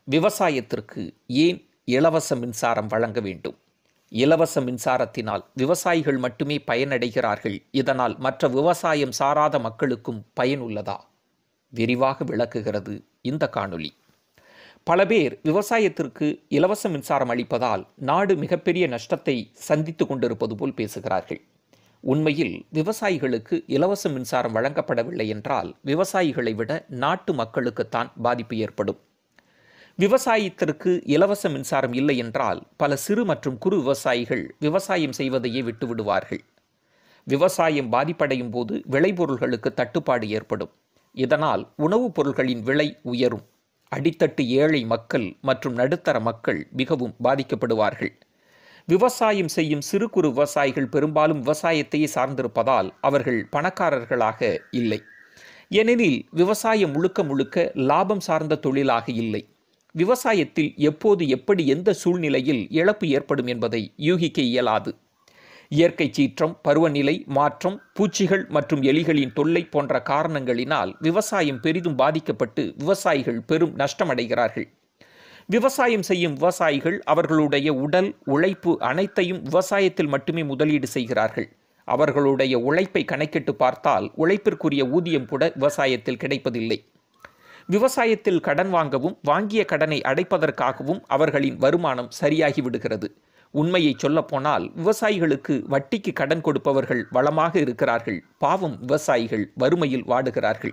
விவசாயத்திற்கு ஏன் இலவச மின்சாரம் வழங்க வேண்டும் இலவச மின்சாரத்தினால் விவசாயிகள் மட்டுமே பயனடைகிறார்கள் இதனால் மற்ற விவசாயம் சாராத மக்களுக்கும் பயனுள்ளதா விரிவாக விளக்குகிறது இந்த காணொளி பல பேர் விவசாயத்திற்கு இலவச மின்சாரம் அளிப்பதால் நாடு மிகப்பெரிய நஷ்டத்தை சந்தித்து கொண்டிருப்பது போல் பேசுகிறார்கள் உண்மையில் விவசாயிகளுக்கு இலவச மின்சாரம் வழங்கப்படவில்லை என்றால் விவசாயிகளை விட நாட்டு மக்களுக்குத்தான் பாதிப்பு ஏற்படும் விவசாயத்திற்கு இலவச மின்சாரம் இல்லை என்றால் பல சிறு மற்றும் குறு விவசாயிகள் விவசாயம் செய்வதையே விட்டு விடுவார்கள் விவசாயம் பாதிப்படையும் போது விளைபொருள்களுக்கு தட்டுப்பாடு ஏற்படும் இதனால் உணவுப் பொருள்களின் விலை உயரும் அடித்தட்டு ஏழை மக்கள் மற்றும் நடுத்தர மக்கள் மிகவும் பாதிக்கப்படுவார்கள் விவசாயம் செய்யும் சிறு குறு விவசாயிகள் பெரும்பாலும் விவசாயத்தையே சார்ந்திருப்பதால் அவர்கள் பணக்காரர்களாக இல்லை ஏனெனில் விவசாயம் முழுக்க முழுக்க லாபம் சார்ந்த தொழிலாக இல்லை விவசாயத்தில் எப்போது எப்படி எந்த சூழ்நிலையில் இழப்பு ஏற்படும் என்பதை யூகிக்க இயலாது இயற்கை சீற்றம் பருவநிலை மாற்றம் பூச்சிகள் மற்றும் எலிகளின் தொல்லை போன்ற காரணங்களினால் விவசாயம் பெரிதும் பாதிக்கப்பட்டு விவசாயிகள் பெரும் நஷ்டமடைகிறார்கள் விவசாயம் செய்யும் விவசாயிகள் அவர்களுடைய உடல் உழைப்பு அனைத்தையும் விவசாயத்தில் மட்டுமே முதலீடு செய்கிறார்கள் அவர்களுடைய உழைப்பை கணக்கிட்டு பார்த்தால் உழைப்பிற்குரிய ஊதியம் கூட விவசாயத்தில் கிடைப்பதில்லை விவசாயத்தில் கடன் வாங்கவும் வாங்கிய கடனை அடைப்பதற்காகவும் அவர்களின் வருமானம் சரியாகி விடுகிறது உண்மையை சொல்லப்போனால் விவசாயிகளுக்கு வட்டிக்கு கடன் கொடுப்பவர்கள் வளமாக இருக்கிறார்கள் பாவம் விவசாயிகள் வறுமையில் வாடுகிறார்கள்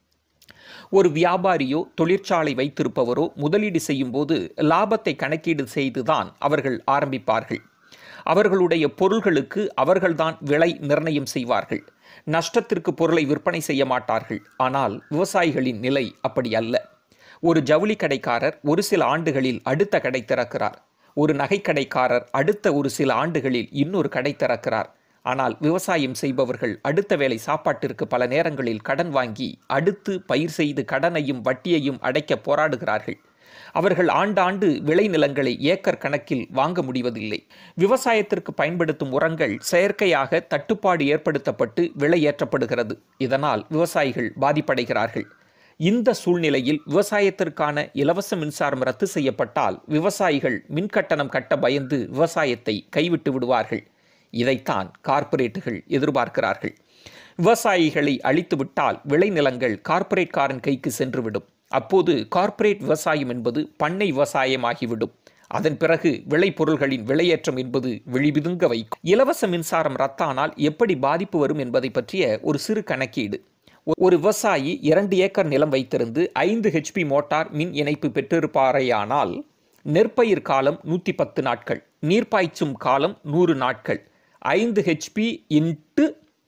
ஒரு வியாபாரியோ தொழிற்சாலை வைத்திருப்பவரோ முதலீடு செய்யும் போது லாபத்தை கணக்கீடு செய்துதான் அவர்கள் ஆரம்பிப்பார்கள் அவர்களுடைய பொருள்களுக்கு அவர்கள்தான் விலை நிர்ணயம் செய்வார்கள் நஷ்டத்திற்கு பொருளை விற்பனை செய்ய மாட்டார்கள் ஆனால் விவசாயிகளின் நிலை அப்படி அல்ல ஒரு ஜவுளி கடைக்காரர் ஒரு சில ஆண்டுகளில் அடுத்த கடை திறக்கிறார் ஒரு நகைக்கடைக்காரர் அடுத்த ஒரு சில ஆண்டுகளில் இன்னொரு கடை திறக்கிறார் ஆனால் விவசாயம் செய்பவர்கள் அடுத்த வேலை சாப்பாட்டிற்கு பல நேரங்களில் கடன் வாங்கி அடுத்து பயிர் செய்து கடனையும் வட்டியையும் அடைக்க போராடுகிறார்கள் அவர்கள் ஆண்டாண்டு விளைநிலங்களை ஏக்கர் கணக்கில் வாங்க முடிவதில்லை விவசாயத்திற்கு பயன்படுத்தும் உரங்கள் செயற்கையாக தட்டுப்பாடு ஏற்படுத்தப்பட்டு விலை ஏற்றப்படுகிறது இதனால் விவசாயிகள் பாதிப்படைகிறார்கள் இந்த சூழ்நிலையில் விவசாயத்திற்கான இலவச மின்சாரம் ரத்து செய்யப்பட்டால் விவசாயிகள் மின்கட்டணம் கட்ட பயந்து விவசாயத்தை கைவிட்டு விடுவார்கள் இதைத்தான் கார்ப்பரேட்டுகள் எதிர்பார்க்கிறார்கள் விவசாயிகளை அழித்துவிட்டால் விளைநிலங்கள் கார்ப்பரேட்காரன் கைக்கு சென்றுவிடும் அப்போது கார்ப்பரேட் விவசாயம் என்பது பண்ணை விவசாயமாகிவிடும் அதன் பிறகு விளைபொருள்களின் விலையேற்றம் என்பது விழிபிதுங்க வைக்கும் இலவச மின்சாரம் ரத்தானால் எப்படி பாதிப்பு வரும் என்பதை பற்றிய ஒரு சிறு கணக்கீடு ஒரு விவசாயி இரண்டு ஏக்கர் நிலம் வைத்திருந்து ஐந்து ஹெச்பி மோட்டார் மின் இணைப்பு பெற்றிருப்பாரேயானால் நெற்பயிர் காலம் நூற்றி பத்து நாட்கள் நீர்ப்பாய்ச்சும் காலம் நூறு நாட்கள் ஐந்து ஹெச்பி இன்ட்டு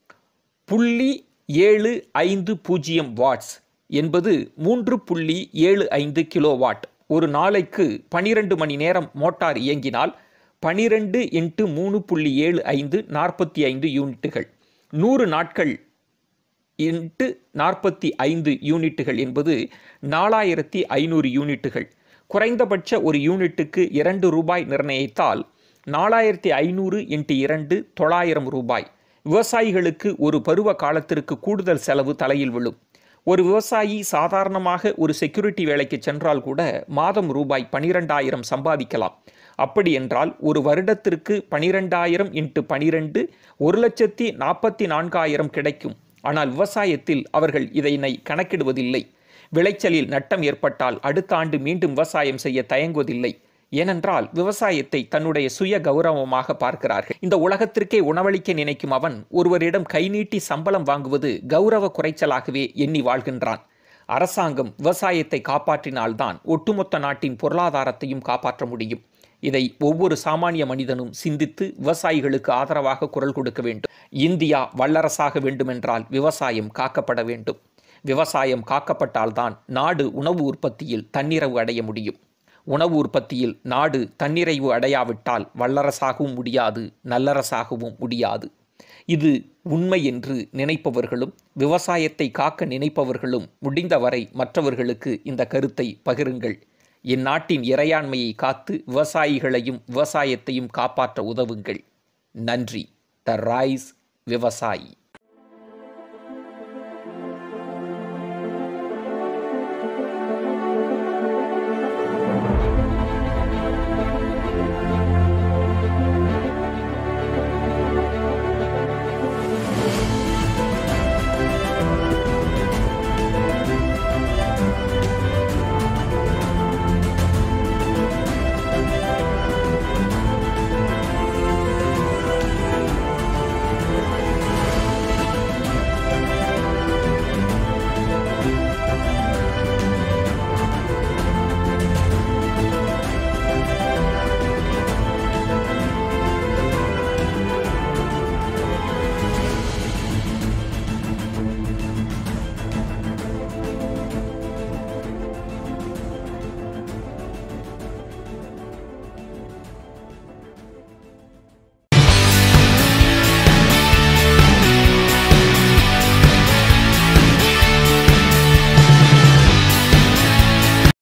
புள்ளி ஏழு ஐந்து பூஜ்ஜியம் வாட்ஸ் என்பது மூன்று புள்ளி ஏழு ஐந்து கிலோ வாட் ஒரு நாளைக்கு பனிரெண்டு மணி நேரம் மோட்டார் இயங்கினால் பனிரெண்டு இன்ட்டு மூணு புள்ளி ஏழு ஐந்து நாற்பத்தி ஐந்து யூனிட்டுகள் நூறு நாட்கள் இன்ட்டு நாற்பத்தி ஐந்து யூனிட்டுகள் என்பது நாலாயிரத்தி ஐநூறு யூனிட்டுகள் குறைந்தபட்ச ஒரு யூனிட்டுக்கு இரண்டு ரூபாய் நிர்ணயித்தால் நாலாயிரத்தி ஐநூறு இன்ட்டு இரண்டு தொள்ளாயிரம் ரூபாய் விவசாயிகளுக்கு ஒரு பருவ காலத்திற்கு கூடுதல் செலவு தலையில் விழும் ஒரு விவசாயி சாதாரணமாக ஒரு செக்யூரிட்டி வேலைக்கு சென்றால் கூட மாதம் ரூபாய் பனிரெண்டாயிரம் சம்பாதிக்கலாம் அப்படி என்றால் ஒரு வருடத்திற்கு பனிரெண்டாயிரம் இன்ட்டு பனிரெண்டு ஒரு லட்சத்தி நாற்பத்தி நான்காயிரம் கிடைக்கும் ஆனால் விவசாயத்தில் அவர்கள் இதனை கணக்கிடுவதில்லை விளைச்சலில் நட்டம் ஏற்பட்டால் அடுத்த ஆண்டு மீண்டும் விவசாயம் செய்ய தயங்குவதில்லை ஏனென்றால் விவசாயத்தை தன்னுடைய சுய கௌரவமாக பார்க்கிறார்கள் இந்த உலகத்திற்கே உணவளிக்க நினைக்கும் அவன் ஒருவரிடம் கை நீட்டி சம்பளம் வாங்குவது கௌரவ குறைச்சலாகவே எண்ணி வாழ்கின்றான் அரசாங்கம் விவசாயத்தை காப்பாற்றினால்தான் ஒட்டுமொத்த நாட்டின் பொருளாதாரத்தையும் காப்பாற்ற முடியும் இதை ஒவ்வொரு சாமானிய மனிதனும் சிந்தித்து விவசாயிகளுக்கு ஆதரவாக குரல் கொடுக்க வேண்டும் இந்தியா வல்லரசாக வேண்டுமென்றால் விவசாயம் காக்கப்பட வேண்டும் விவசாயம் காக்கப்பட்டால்தான் நாடு உணவு உற்பத்தியில் தன்னிறைவு அடைய முடியும் உணவு உற்பத்தியில் நாடு தன்னிறைவு அடையாவிட்டால் வல்லரசாகவும் முடியாது நல்லரசாகவும் முடியாது இது உண்மை என்று நினைப்பவர்களும் விவசாயத்தை காக்க நினைப்பவர்களும் முடிந்தவரை மற்றவர்களுக்கு இந்த கருத்தை பகிருங்கள் இந்நாட்டின் இறையாண்மையை காத்து விவசாயிகளையும் விவசாயத்தையும் காப்பாற்ற உதவுங்கள் நன்றி த ரைஸ் விவசாயி